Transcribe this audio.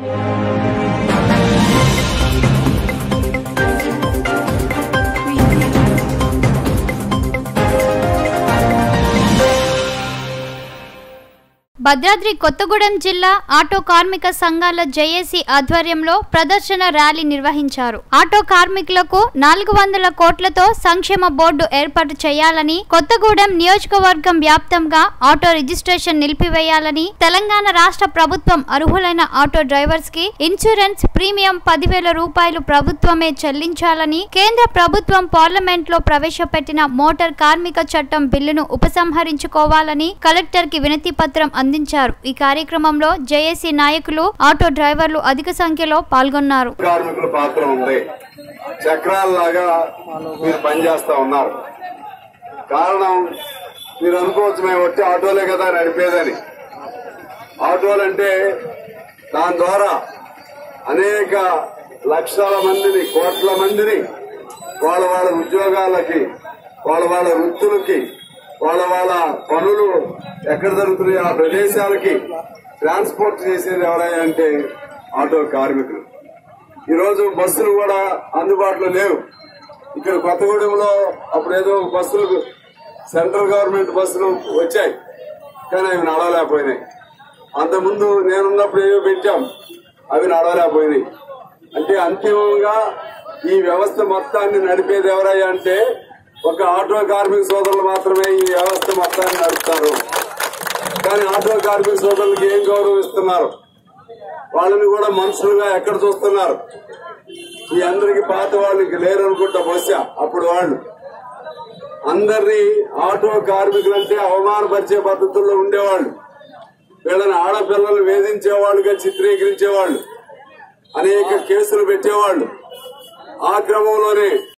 భద్రాద్రి కొత్తగూడెం జిల్లా ఆటో కార్మిక సంఘాల జేఏసీ ఆధ్వర్యంలో ప్రదర్శన ర్యాలీ నిర్వహించారు ఆటో కార్మికులకు నాలుగు వందల కోట్లతో సంక్షేమ బోర్డు ఏర్పాటు చేయాలని కొత్తగూడెం నియోజకవర్గం వ్యాప్తంగా ఆటో రిజిస్ట్రేషన్ నిలిపివేయాలని తెలంగాణ రాష్ట్ర ప్రభుత్వం అర్హులైన ఆటో డ్రైవర్స్ కి ఇన్సూరెన్స్ ప్రీమియం పదివేల రూపాయలు ప్రభుత్వమే చెల్లించాలని కేంద్ర ప్రభుత్వం పార్లమెంట్ లో ప్రవేశపెట్టిన మోటార్ కార్మిక చట్టం బిల్లును ఉపసంహరించుకోవాలని కలెక్టర్ కి వినతి పత్రం అందించారు ఈ కార్యక్రమంలో జేఏసీ నాయకులు ఆటో డ్రైవర్లు అధిక సంఖ్యలో పాల్గొన్నారు కార్మికుల పాత్ర ఉంది చక్రాలలాగా మీరు పనిచేస్తా ఉన్నారు కారణం మీరు అనుకోవచ్చు మేము వచ్చి ఆటోలే కదా నడిపేదని ఆటోలంటే దాని ద్వారా అనేక లక్షల మందిని కోట్ల మందిని వాళ్ళ వాళ్ళ ఉద్యోగాలకి వాళ్ళ వాళ్ళ వృత్తులకి వాళ్ళ వాళ్ళ పనులు ఎక్కడ జరుగుతున్నాయి ఆ ప్రదేశాలకి ట్రాన్స్పోర్ట్ చేసేది ఎవరయ్యా అంటే ఆటో కార్మికులు ఈ రోజు బస్సులు కూడా అందుబాటులో లేవు ఇక్కడ కొత్తగూడెంలో అప్పుడు ఏదో బస్సులు సెంట్రల్ గవర్నమెంట్ బస్సులు వచ్చాయి కానీ అవి నడవలేకపోయినాయి అంతకుముందు నేనున్నప్పుడు ఏవో పెట్టాం అవి నడవలేకపోయినాయి అంటే అంతిమంగా ఈ వ్యవస్థ మొత్తాన్ని నడిపేది ఎవరయ్యా అంటే ఒక ఆటో కార్మిక సోదరులు మాత్రమే ఈ వ్యవస్థ మొత్తాన్ని నడుపుతారు కానీ ఆటో కార్మిక సోదరులకు ఏం గౌరవిస్తున్నారు వాళ్ళని కూడా మనుషులుగా ఎక్కడ చూస్తున్నారు ఈ అందరికి పాత వాళ్ళు ఇంక లేరు అనుకుంటా బహుశా అప్పుడు వాళ్ళు అందరినీ ఆటో కార్మికులంటే అవమానపరిచే పద్ధతుల్లో ఉండేవాళ్ళు వీళ్ళని ఆడపిల్లలు వేధించేవాళ్ళుగా చిత్రీకరించేవాళ్ళు అనేక కేసులు పెట్టేవాళ్ళు ఆ క్రమంలోనే